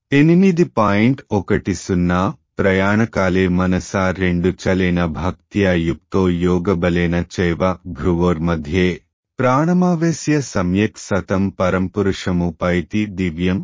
ఎనిమిది పాయింట్ ఒకటి సున్నా ప్రయాణకాలే మనసా రెండు చలేన భక్త్యా యుక్తో యోగబలేన చైవ భ్రువోర్మధ్యే ప్రాణమావేశ్య సమ్యక్ సతం పరంపురుషముపైతి దివ్యం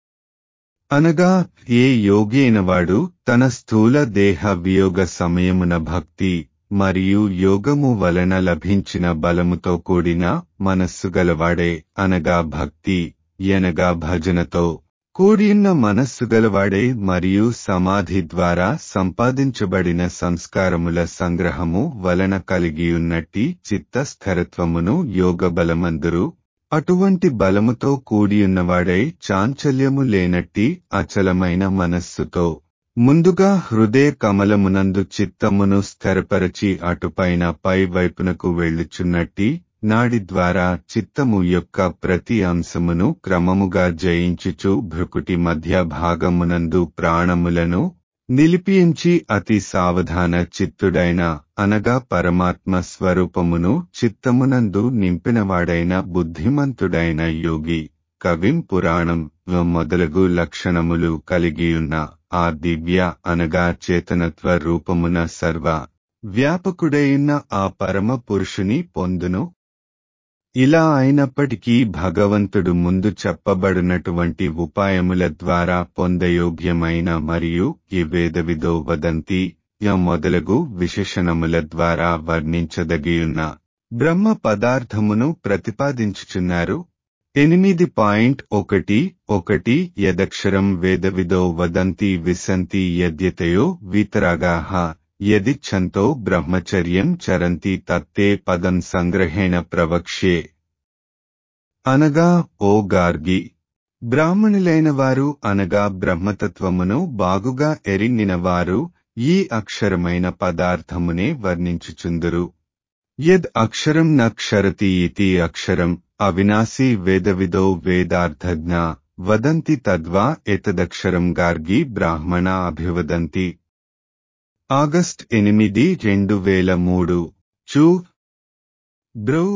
అనగా ఏ యోగి అయినవాడు తన స్థూల దేహ వియోగ సమయమున భక్తి మరియు యోగము వలన లభించిన బలముతో కూడిన మనస్సు గలవాడే అనగా భక్తి ఎనగా భజనతో కూడియున్న మనస్సు గలవాడే మరియు సమాధి ద్వారా సంపాదించబడిన సంస్కారముల సంగ్రహము వలన కలిగియున్నట్టి చిత్త స్థిరత్వమును యోగ బలమందురు అటువంటి బలముతో కూడియున్నవాడై చాంచల్యము లేనట్టి అచలమైన మనస్సుతో ముందుగా హృదయ కమలమునందు చిత్తమును స్థిరపరచి అటుపైన పై వైపునకు వెళ్ళుచున్నట్టి నాడి ద్వారా చిత్తము యొక్క ప్రతి అంశమును క్రమముగా జయించుచు భృకుటి మధ్య భాగమునందు ప్రాణములను నిలిపియించి అతి సావధాన చిత్తుడైన అనగా పరమాత్మ స్వరూపమును చిత్తమునందు నింపినవాడైన బుద్ధిమంతుడైన యోగి కవిం పురాణం మొదలగు లక్షణములు కలిగియున్న ఆ దివ్య అనగా చేతనత్వ రూపమున సర్వ వ్యాపకుడైన ఆ పరమ పురుషుని పొందును ఇలా అయినప్పటికీ భగవంతుడు ముందు చెప్పబడినటువంటి ఉపాయముల ద్వారా పొందయోగ్యమైన మరియు ఈ వేదవిదో వదంతి య మొదలగు విశేషణముల ద్వారా వర్ణించదగియున్న బ్రహ్మ పదార్థమును ప్రతిపాదించుచున్నారు ఎనిమిది పాయింట్ ఒకటి ఒకటి యదక్షరం వేదవిదో వదంతి విసంతి యద్యతయో వీతరాగాహ యదిచ్ఛంతో బ్రహ్మచర్యం చరంతి తత్తే పదం సంగ్రహేణ ప్రవక్ష్యే అనగా ఓ గార్గి బ్రాహ్మణులైన వారు అనగా బ్రహ్మతత్వమును బాగుగా ఎరింగినవారు ఈ అక్షరమైన పదార్థమునే వర్ణించుచుందురు యద్ అక్షరం నక్షరతి ఇతి అక్షరం అవినాశి వేదవిదో వేదార్థజ్ఞ వదంతి తద్వా ఎతదక్షరం గార్గి బ్రాహ్మణ అభివదంతి ఆగస్ట్ ఎనిమిది రెండు వేల మూడు చూ బ్రౌ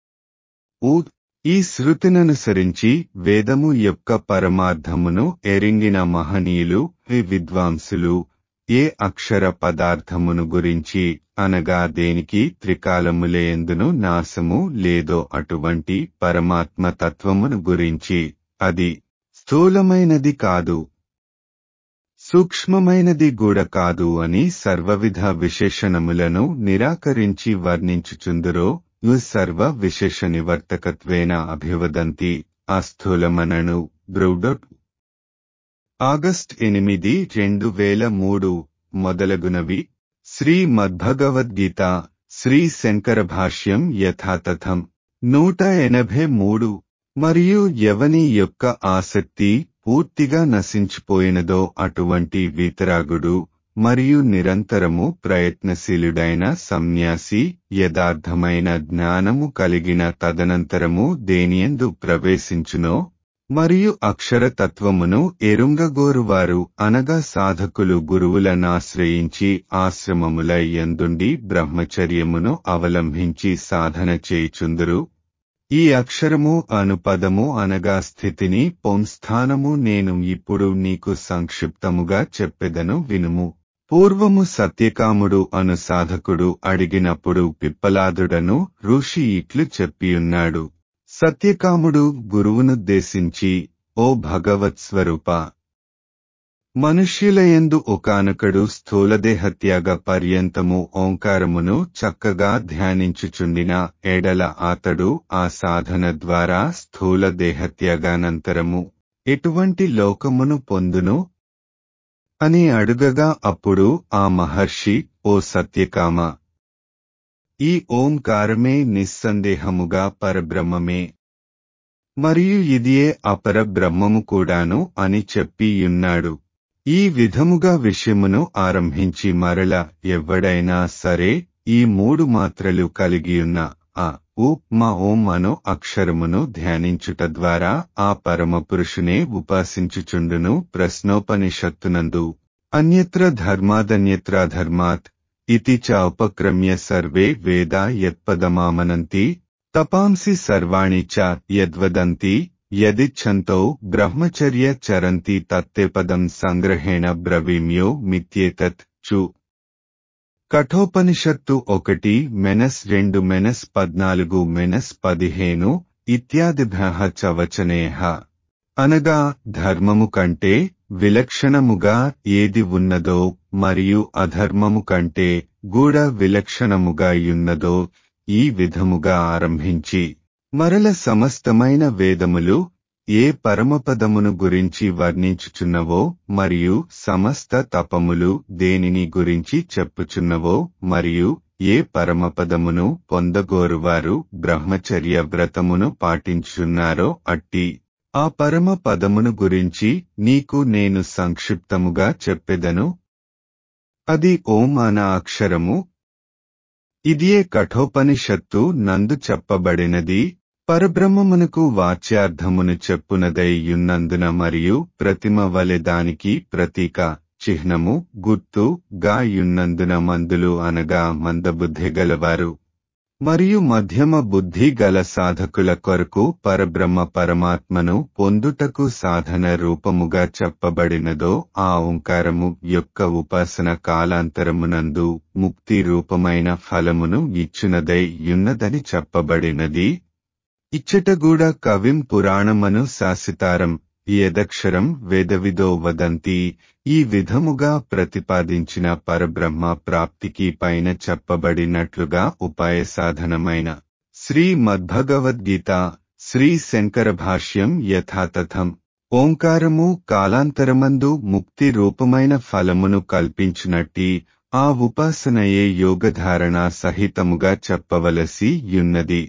ఊ ఈ శృతిననుసరించి వేదము యొక్క పరమార్థమును ఎరింగిన మహనీయులు విద్వాంసులు ఏ అక్షర పదార్థమును గురించి అనగా దేనికి త్రికాలములేందును నాశము లేదో అటువంటి పరమాత్మ తత్వమును గురించి అది స్థూలమైనది కాదు సూక్ష్మమైనది కూడా కాదు అని సర్వవిధ విశేషణములను నిరాకరించి వర్ణించుచుందురో యు సర్వ విశేష నివర్తకత్వేన అభివదంతి అస్థూలమనను బ్రౌడట్ ఆగస్ట్ ఎనిమిది రెండు వేల మూడు మొదలగునవి శ్రీ మద్భగవద్గీత శ్రీ శంకర భాష్యం యథాతథం నూట ఎనభై మూడు మరియు ఎవని యొక్క ఆసక్తి పూర్తిగా నశించిపోయినదో అటువంటి వీతరాగుడు మరియు నిరంతరము ప్రయత్నశీలుడైన సన్యాసి యథార్థమైన జ్ఞానము కలిగిన తదనంతరము దేనియందు ప్రవేశించునో మరియు అక్షరతత్వమును ఎరుంగగోరువారు అనగా సాధకులు గురువులనాశ్రయించి ఆశ్రమముల యందుండి బ్రహ్మచర్యమును అవలంబించి సాధన చేయుచుందురు ఈ అక్షరము అనుపదము అనగా స్థితిని పొంస్థానము నేను ఇప్పుడు నీకు సంక్షిప్తముగా చెప్పెదను వినుము పూర్వము సత్యకాముడు అను సాధకుడు అడిగినప్పుడు పిప్పలాదుడను ఋషి ఇట్లు చెప్పియున్నాడు సత్యకాముడు గురువునుద్దేశించి ఓ భగవత్స్వరూప మనుష్యులయందు ఒకానొకడు స్థూలదేహత్యాగ పర్యంతము ఓంకారమును చక్కగా ధ్యానించుచుండిన ఎడల అతడు ఆ సాధన ద్వారా స్థూల దేహత్యాగానంతరము ఎటువంటి లోకమును పొందును అని అడుగగా అప్పుడు ఆ మహర్షి ఓ సత్యకామ ఈ ఓంకారమే నిస్సందేహముగా పరబ్రహ్మమే మరియు ఇదియే అపర బ్రహ్మము కూడాను అని చెప్పియున్నాడు ఈ విధముగా విషయమును ఆరంభించి మరల ఎవ్వడైనా సరే ఈ మూడు మాత్రలు కలిగియున్న ఆ ఉ మా ఓం అను అక్షరమును ధ్యానించుట ద్వారా ఆ పరమపురుషునే ఉపాసించుచుండును ప్రశ్నోపనిషత్తునందు అన్యత్ర ధర్మాదన్యత్రాధర్మాత్ ఇతి చ ఉపక్రమ్య సర్వే వేదా యత్పదమామనంతి తపాంసి సర్వాణి చ యద్వదంతి యదిచ్ఛంతో బ్రహ్మచర్య చరంతి తత్తేపదం సంగ్రహేణ బ్రవీమ్యో మిత్యేతత్ చు కఠోపనిషత్తు ఒకటి మెనస్ రెండు మెనస్ పద్నాలుగు మెనస్ పదిహేను ఇత్యాదిభ్య చ వచనేహ అనగా ధర్మము కంటే విలక్షణముగా ఏది ఉన్నదో మరియు అధర్మము కంటే గూఢ విలక్షణముగా యున్నదో ఈ విధముగా ఆరంభించి మరల సమస్తమైన వేదములు ఏ పరమపదమును గురించి వర్ణించుచున్నవో మరియు సమస్త తపములు దేనిని గురించి చెప్పుచున్నవో మరియు ఏ పరమపదమును పొందగోరువారు బ్రహ్మచర్య వ్రతమును పాటించున్నారో అట్టి ఆ పరమ పదమును గురించి నీకు నేను సంక్షిప్తముగా చెప్పెదను అది ఓం అన అక్షరము ఇదియే కఠోపనిషత్తు నందు చెప్పబడినది పరబ్రహ్మమునకు వాచ్యార్థమును చెప్పునదై యున్నందున మరియు ప్రతిమ వలె దానికి ప్రతీక చిహ్నము గుర్తు గా యున్నందున మందులు అనగా మందబుద్ధి గలవారు మరియు మధ్యమ బుద్ధి గల సాధకుల కొరకు పరబ్రహ్మ పరమాత్మను పొందుటకు సాధన రూపముగా చెప్పబడినదో ఆ ఓంకారము యొక్క ఉపాసన కాలాంతరమునందు ముక్తి రూపమైన ఫలమును ఇచ్చునదై యున్నదని చెప్పబడినది ఇచ్చటగూడ కవిం పురాణమను శాసితారం యదక్షరం వేదవిదో వదంతి ఈ విధముగా ప్రతిపాదించిన పరబ్రహ్మ ప్రాప్తికి పైన చెప్పబడినట్లుగా ఉపాయ సాధనమైన శ్రీ మద్భగవద్గీత శ్రీ శంకర భాష్యం యథాతథం ఓంకారము కాలాంతరమందు ముక్తి రూపమైన ఫలమును కల్పించినట్టి ఆ ఉపాసనయే యోగధారణ సహితముగా చెప్పవలసి యున్నది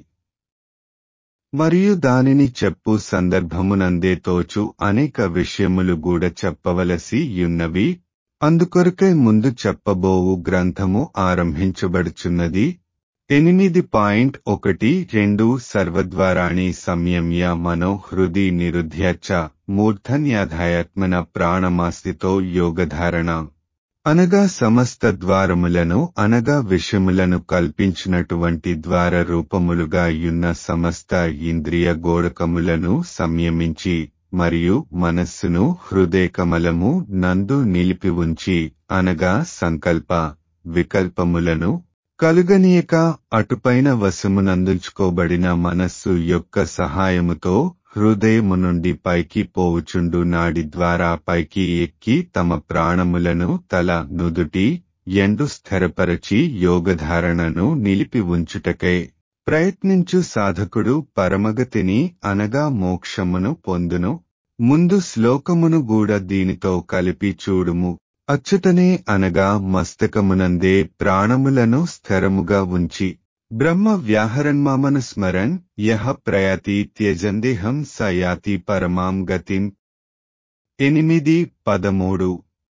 మరియు దానిని చెప్పు సందర్భమునందే తోచు అనేక విషయములు కూడా చెప్పవలసి యున్నవి అందుకొరకై ముందు చెప్పబోవు గ్రంథము ఆరంభించబడుచున్నది ఎనిమిది పాయింట్ ఒకటి రెండు సర్వద్వారాణి సంయమ్య మనోహృది నిరుధ్య చ మూర్ధన్యాధాయాత్మన ప్రాణమాస్తితో యోగధారణ అనగా సమస్త ద్వారములను అనగా విషములను కల్పించినటువంటి ద్వార రూపములుగా యున్న సమస్త ఇంద్రియ గోడకములను సంయమించి మరియు మనస్సును హృదయకమలము నందు నిలిపి ఉంచి అనగా సంకల్ప వికల్పములను కలుగనీయక అటుపైన వశమునందుంచుకోబడిన మనస్సు యొక్క సహాయముతో హృదయము నుండి పైకి పోవుచుండు నాడి ద్వారా పైకి ఎక్కి తమ ప్రాణములను తల నుదుటి ఎండు స్థిరపరచి యోగధారణను నిలిపి ఉంచుటకై ప్రయత్నించు సాధకుడు పరమగతిని అనగా మోక్షమును పొందును ముందు శ్లోకమును గూడ దీనితో కలిపి చూడుము అచ్యుతనే అనగా మస్తకమునందే ప్రాణములను స్థిరముగా ఉంచి బ్రహ్మ వ్యాహరన్మామను స్మరన్ యహ ప్రయాతి త్యజందేహం స యాతి పరమాం గతిం ఎనిమిది పదమూడు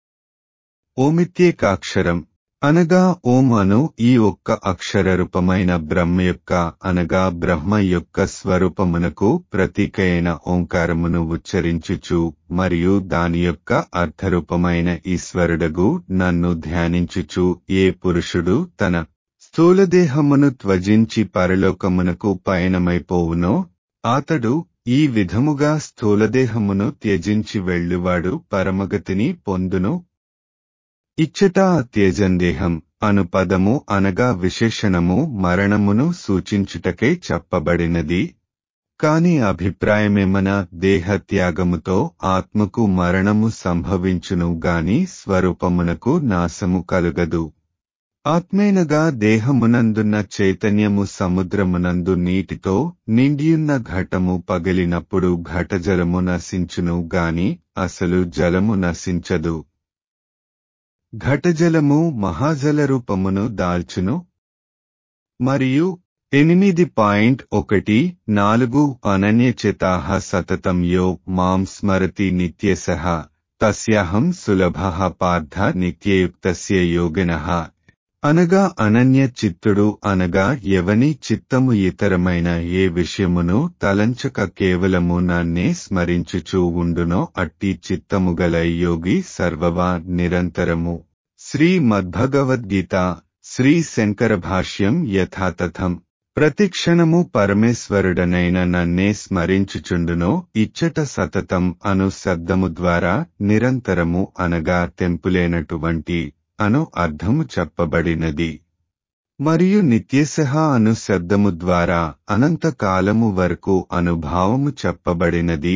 ఓమిత్యేకాక్షరం అనగా ఓం అను ఈ ఒక్క అక్షర రూపమైన బ్రహ్మ యొక్క అనగా బ్రహ్మ యొక్క స్వరూపమునకు ప్రతీకైన ఓంకారమును ఉచ్చరించుచు మరియు దాని యొక్క అర్థరూపమైన ఈశ్వరుడగు నన్ను ధ్యానించుచు ఏ పురుషుడు తన స్థూలదేహమును త్వజించి పరలోకమునకు పయనమైపోవునో అతడు ఈ విధముగా స్థూలదేహమును త్యజించి వెళ్ళువాడు పరమగతిని పొందును ఇచ్చట త్యజందేహం అను పదము అనగా విశేషణము మరణమును సూచించుటకై చెప్పబడినది కాని అభిప్రాయమేమన దేహత్యాగముతో ఆత్మకు మరణము సంభవించును గాని స్వరూపమునకు నాశము కలుగదు ఆత్మేనగా దేహమునందున్న చైతన్యము సముద్రమునందు నీటితో నిండియున్న ఘటము పగిలినప్పుడు ఘటజలము నశించును గాని అసలు జలము నశించదు ఘటజలము మహాజల రూపమును దాల్చును మరియు ఎనిమిది పాయింట్ ఒకటి నాలుగు అనన్యచేతాహ సతతం యో మాం స్మరతి నిత్యసహ తస్యాహం సులభ పార్థ నిత్యయుక్తస్య యోగినః అనగా అనన్య చిత్తుడు అనగా ఎవని చిత్తము ఇతరమైన ఏ విషయమును తలంచక కేవలము నన్నే స్మరించుచూ ఉండునో అట్టి చిత్తము గల యోగి సర్వవా నిరంతరము శ్రీ మద్భగవద్గీత శ్రీ శంకర భాష్యం యథాతథం ప్రతిక్షణము పరమేశ్వరుడనైన నన్నే స్మరించుచుండునో ఇచ్చట సతతం అను శబ్దము ద్వారా నిరంతరము అనగా తెంపులేనటువంటి అను అర్థము చెప్పబడినది మరియు నిత్యసహ అను శబ్దము ద్వారా అనంతకాలము వరకు అనుభావము చెప్పబడినది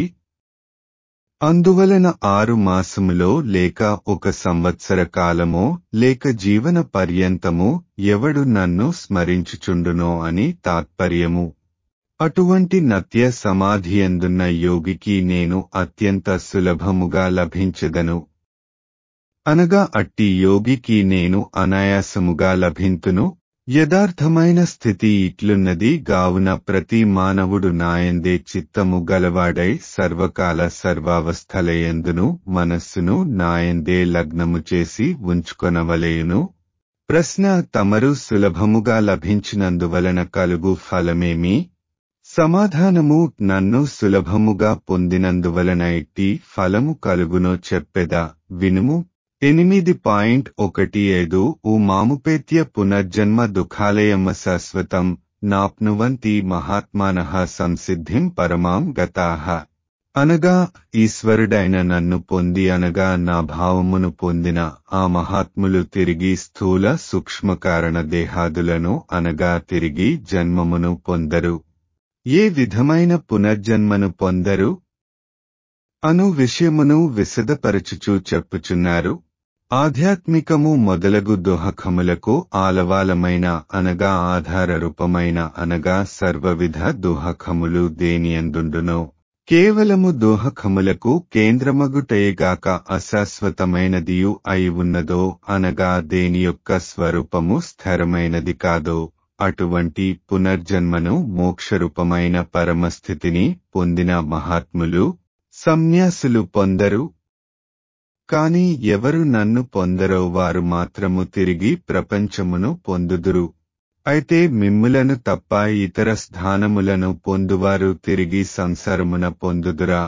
అందువలన ఆరు మాసములో లేక ఒక సంవత్సర కాలమో లేక జీవన పర్యంతము ఎవడు నన్ను స్మరించుచుండునో అని తాత్పర్యము అటువంటి నత్య సమాధియందున్న యోగికి నేను అత్యంత సులభముగా లభించదను అనగా అట్టి యోగికి నేను అనాయాసముగా లభింతును యథార్థమైన స్థితి ఇట్లున్నది గావున ప్రతి మానవుడు నాయందే చిత్తము గలవాడై సర్వకాల సర్వావస్థలయందును మనస్సును నాయందే లగ్నము చేసి ఉంచుకొనవలేయును ప్రశ్న తమరు సులభముగా లభించినందువలన కలుగు ఫలమేమి సమాధానము నన్ను సులభముగా పొందినందువలన ఇట్టి ఫలము కలుగునో చెప్పెదా వినుము ఎనిమిది పాయింట్ ఒకటి ఐదు ఉ మాముపేత్య పునర్జన్మ దుఃఖాలయమ శాశ్వతం నాప్నువంతి మహాత్మానః సంసిద్ధిం పరమాం గతాః అనగా ఈశ్వరుడైన నన్ను పొంది అనగా నా భావమును పొందిన ఆ మహాత్ములు తిరిగి స్థూల సూక్ష్మకారణ దేహాదులను అనగా తిరిగి జన్మమును పొందరు ఏ విధమైన పునర్జన్మను పొందరు అను విషయమును విశదపరచుచూ చెప్పుచున్నారు ఆధ్యాత్మికము మొదలగు దోహకములకు ఆలవాలమైన అనగా ఆధార రూపమైన అనగా సర్వవిధ దోహకములు దేనియందుండునో కేవలము దోహకములకు కేంద్రమగుటయేగాక అశాశ్వతమైనదియు అయి ఉన్నదో అనగా దేని యొక్క స్వరూపము స్థిరమైనది కాదో అటువంటి పునర్జన్మను మోక్షరూపమైన పరమస్థితిని పొందిన మహాత్ములు సన్యాసులు పొందరు కాని ఎవరు నన్ను పొందరో వారు మాత్రము తిరిగి ప్రపంచమును పొందుదురు అయితే మిమ్ములను తప్ప ఇతర స్థానములను పొందువారు తిరిగి సంసారమున పొందుదురా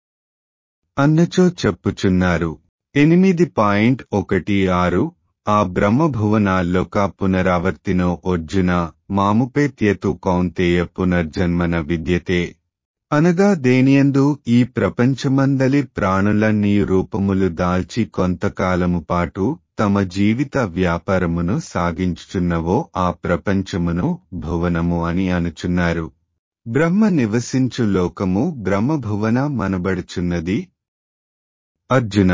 అన్నచో చెప్పుచున్నారు ఎనిమిది పాయింట్ ఒకటి ఆరు ఆ బ్రహ్మభువనాల్లోక పునరావర్తినో అర్జున మాముపేత్యతు కౌంతేయ పునర్జన్మన విద్యతే అనగా దేనియందు ఈ ప్రపంచమందలి ప్రాణులన్నీ రూపములు దాల్చి కొంతకాలము పాటు తమ జీవిత వ్యాపారమును సాగించుచున్నవో ఆ ప్రపంచమును భువనము అని అనుచున్నారు బ్రహ్మ నివసించు లోకము బ్రహ్మభువన మనబడుచున్నది అర్జున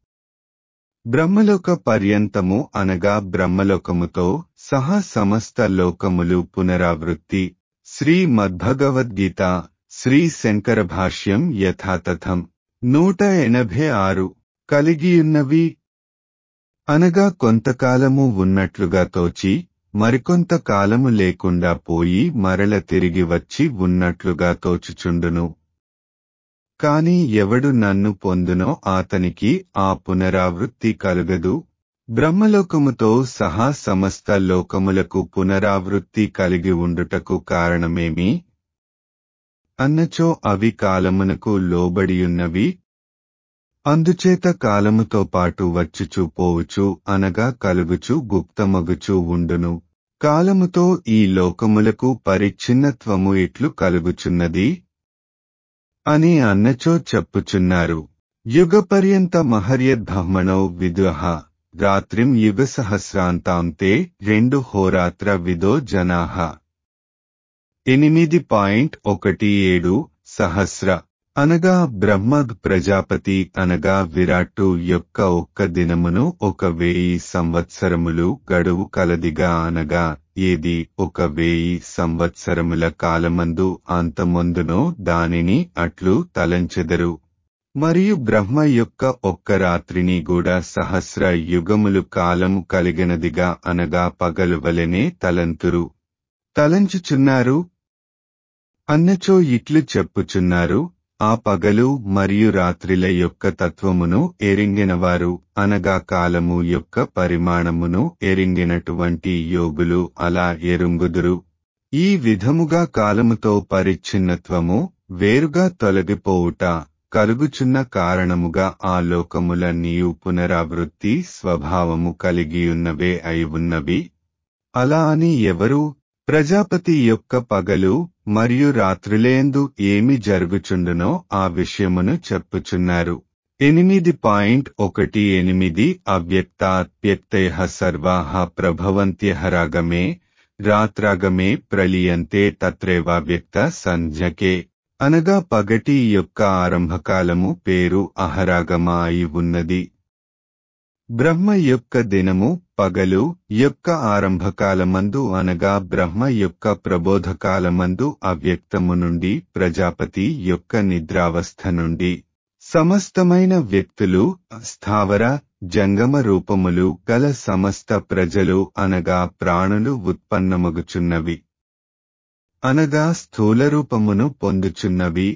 బ్రహ్మలోక పర్యంతము అనగా బ్రహ్మలోకముతో సహా సమస్త లోకములు పునరావృత్తి శ్రీ మద్భగవద్గీత శ్రీ శంకర భాష్యం యథాతథం నూట ఎనభై ఆరు కలిగియున్నవి అనగా కొంతకాలము ఉన్నట్లుగా తోచి మరికొంత కాలము లేకుండా పోయి మరల తిరిగి వచ్చి ఉన్నట్లుగా తోచుచుండును కాని ఎవడు నన్ను పొందునో అతనికి ఆ పునరావృత్తి కలుగదు బ్రహ్మలోకముతో సహా సమస్త లోకములకు పునరావృత్తి కలిగి ఉండుటకు కారణమేమి అన్నచో అవి కాలమునకు లోబడియున్నవి అందుచేత కాలముతో పాటు వచ్చుచూ పోవుచు అనగా కలుగుచు గుప్తమగుచూ ఉండును కాలముతో ఈ లోకములకు పరిచ్ఛిన్నత్వము ఇట్లు కలుగుచున్నది అని అన్నచో చెప్పుచున్నారు యుగపర్యంత మహర్యద్బ్రహ్మణో విదుహ రాత్రిం యుగ సహస్రాంతాంతే రెండు హోరాత్ర విదో జనాహ ఎనిమిది పాయింట్ ఒకటి ఏడు సహస్ర అనగా బ్రహ్మ ప్రజాపతి అనగా విరాట్టు యొక్క ఒక్క దినమును ఒక వేయి సంవత్సరములు గడువు కలదిగా అనగా ఏది ఒక వేయి సంవత్సరముల కాలమందు అంతమొందునో దానిని అట్లు తలంచెదరు మరియు బ్రహ్మ యొక్క ఒక్క రాత్రిని కూడా సహస్ర యుగములు కాలము కలిగినదిగా అనగా పగలు వలెనే తలంతురు తలంచుచున్నారు అన్నచో ఇట్లు చెప్పుచున్నారు ఆ పగలు మరియు రాత్రిల యొక్క తత్వమును ఎరింగినవారు అనగా కాలము యొక్క పరిమాణమును ఎరింగినటువంటి యోగులు అలా ఎరుంగుదురు ఈ విధముగా కాలముతో పరిచ్ఛిన్నత్వము వేరుగా తొలగిపోవుట కలుగుచున్న కారణముగా ఆ లోకముల నీయు పునరావృత్తి స్వభావము కలిగియున్నవే అయి ఉన్నవి అలా అని ఎవరు ప్రజాపతి యొక్క పగలు మరియు రాత్రులేందు ఏమి జరుగుచుండునో ఆ విషయమును చెప్పుచున్నారు ఎనిమిది పాయింట్ ఒకటి ఎనిమిది అవ్యక్తాత్యక్తయ సర్వాహ ప్రభవంత్యహరాగమే రాత్రాగమే ప్రలీయంతే తత్రేవావ్యక్త సంజ్ఞకే అనగా పగటి యొక్క ఆరంభకాలము పేరు అహరాగమ అయి ఉన్నది బ్రహ్మ యొక్క దినము పగలు యొక్క ఆరంభకాలమందు అనగా బ్రహ్మ యొక్క ప్రబోధకాలమందు అవ్యక్తము నుండి ప్రజాపతి యొక్క నిద్రావస్థ నుండి సమస్తమైన వ్యక్తులు స్థావర జంగమ రూపములు గల సమస్త ప్రజలు అనగా ప్రాణులు ఉత్పన్నమగుచున్నవి అనగా స్థూల రూపమును పొందుచున్నవి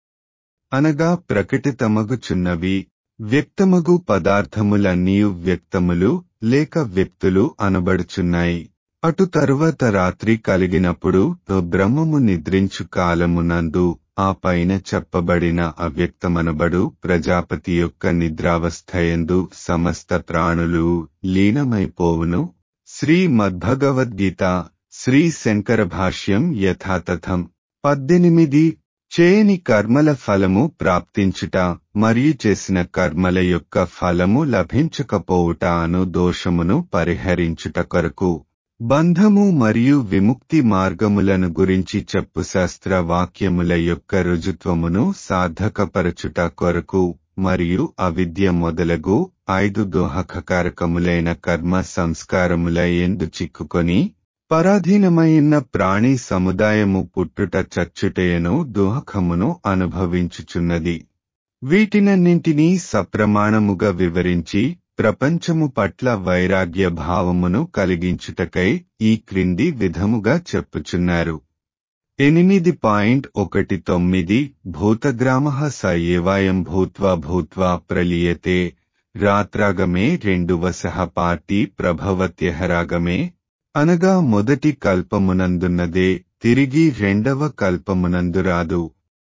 అనగా ప్రకటితమగుచున్నవి వ్యక్తమగు పదార్థములన్నీ వ్యక్తములు లేక వ్యక్తులు అనబడుచున్నాయి అటు తరువాత రాత్రి కలిగినప్పుడు బ్రహ్మము నిద్రించు కాలమునందు ఆ పైన చెప్పబడిన అవ్యక్తమనబడు ప్రజాపతి యొక్క నిద్రావస్థయందు సమస్త ప్రాణులు లీనమైపోవును శ్రీ మద్భగవద్గీత శ్రీ శంకర భాష్యం యథాతథం పద్దెనిమిది చేయని కర్మల ఫలము ప్రాప్తించుట మరియు చేసిన కర్మల యొక్క ఫలము లభించకపోవుట అను దోషమును పరిహరించుట కొరకు బంధము మరియు విముక్తి మార్గములను గురించి చెప్పు శాస్త్ర వాక్యముల యొక్క రుజుత్వమును సాధకపరచుట కొరకు మరియు అవిద్య మొదలగు ఐదు దోహకకారకములైన కర్మ సంస్కారముల ఎందు చిక్కుకొని పరాధీనమైన ప్రాణి సముదాయము పుట్టుట చచ్చుటయను దోహకమును అనుభవించుచున్నది వీటినన్నింటినీ సప్రమాణముగా వివరించి ప్రపంచము పట్ల వైరాగ్య భావమును కలిగించుటకై ఈ క్రింది విధముగా చెప్పుచున్నారు ఎనిమిది పాయింట్ ఒకటి తొమ్మిది భూతగ్రామ స ఏవాయం భూత్వా భూత్వా ప్రలీయతే రాత్రాగమే రెండవ సహపాటి ప్రభవత్యహరాగమే అనగా మొదటి కల్పమునందున్నదే తిరిగి రెండవ కల్పమునందు రాదు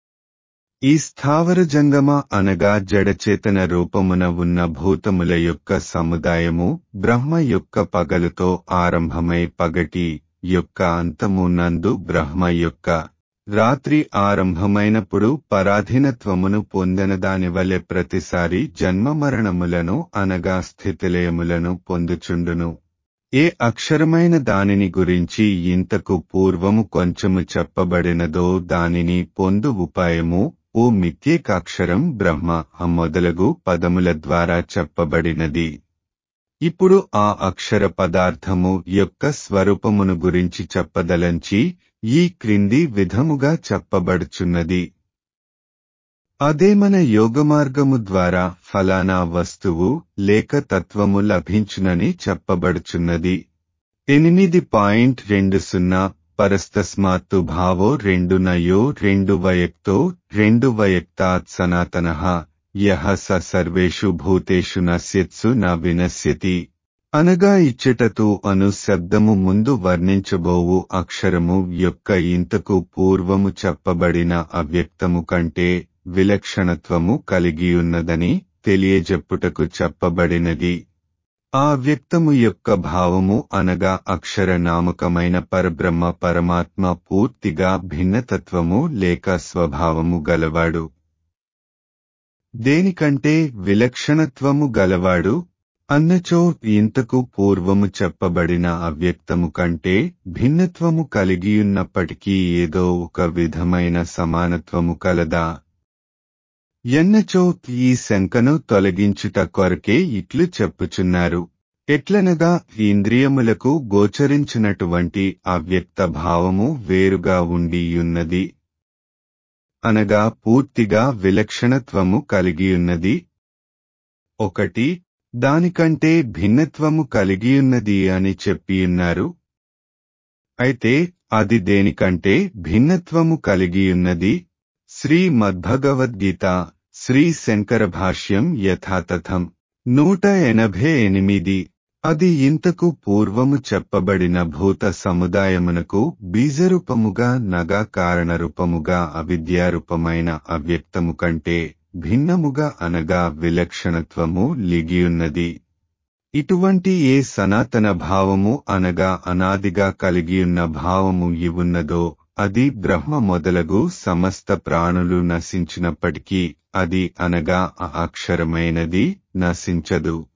ఈ స్థావర జంగమ అనగా జడచేతన రూపమున ఉన్న భూతముల యొక్క సముదాయము బ్రహ్మ యొక్క పగలుతో ఆరంభమై పగటి యొక్క అంతము నందు బ్రహ్మ యొక్క రాత్రి ఆరంభమైనప్పుడు పరాధీనత్వమును పొందిన దాని వలె ప్రతిసారి జన్మ మరణములను అనగా స్థితిలయములను పొందుచుండును ఏ అక్షరమైన దానిని గురించి ఇంతకు పూర్వము కొంచెము చెప్పబడినదో దానిని పొందు ఉపాయము ఓ మిత్యేకాక్షరం బ్రహ్మ మొదలగు పదముల ద్వారా చెప్పబడినది ఇప్పుడు ఆ అక్షర పదార్థము యొక్క స్వరూపమును గురించి చెప్పదలంచి ఈ క్రింది విధముగా చెప్పబడుచున్నది అదే మన యోగమార్గము ద్వారా ఫలానా వస్తువు లేక తత్వము లభించునని చెప్పబడుచున్నది ఎనిమిది పాయింట్ రెండు సున్నా పరస్తస్మాత్తు భావో రెండు నయో రెండు వయక్తో రెండు వయక్తాత్ సనాతన యహ స సర్వేషు భూతేషు నశ్యత్సు న వినశ్యతి అనగా ఇచ్చటతు అను శబ్దము ముందు వర్ణించబోవు అక్షరము యొక్క ఇంతకు పూర్వము చెప్పబడిన అవ్యక్తము కంటే విలక్షణత్వము కలిగియున్నదని తెలియజెప్పుటకు చెప్పబడినది ఆ వ్యక్తము యొక్క భావము అనగా అక్షర నామకమైన పరబ్రహ్మ పరమాత్మ పూర్తిగా భిన్నతత్వము లేక స్వభావము గలవాడు దేనికంటే విలక్షణత్వము గలవాడు అన్నచో ఇంతకు పూర్వము చెప్పబడిన అవ్యక్తము కంటే భిన్నత్వము కలిగియున్నప్పటికీ ఏదో ఒక విధమైన సమానత్వము కలదా ఎన్నచో ఈ శంకను తొలగించుట కొరకే ఇట్లు చెప్పుచున్నారు ఎట్లనగా ఇంద్రియములకు గోచరించినటువంటి అవ్యక్త భావము వేరుగా ఉండియున్నది అనగా పూర్తిగా విలక్షణత్వము కలిగియున్నది ఒకటి దానికంటే భిన్నత్వము కలిగియున్నది అని చెప్పియున్నారు అయితే అది దేనికంటే భిన్నత్వము కలిగియున్నది శ్రీ మద్భగవద్గీత శ్రీ శంకర భాష్యం యథాతథం నూట ఎనభై ఎనిమిది అది ఇంతకు పూర్వము చెప్పబడిన భూత సముదాయమునకు బీజరూపముగా నగా కారణరూపముగా అవిద్యారూపమైన అవ్యక్తము కంటే భిన్నముగా అనగా విలక్షణత్వము లిగియున్నది ఇటువంటి ఏ సనాతన భావము అనగా అనాదిగా కలిగియున్న భావము ఇవున్నదో అది బ్రహ్మ మొదలగు సమస్త ప్రాణులు నశించినప్పటికీ అది అనగా ఆ అక్షరమైనది నశించదు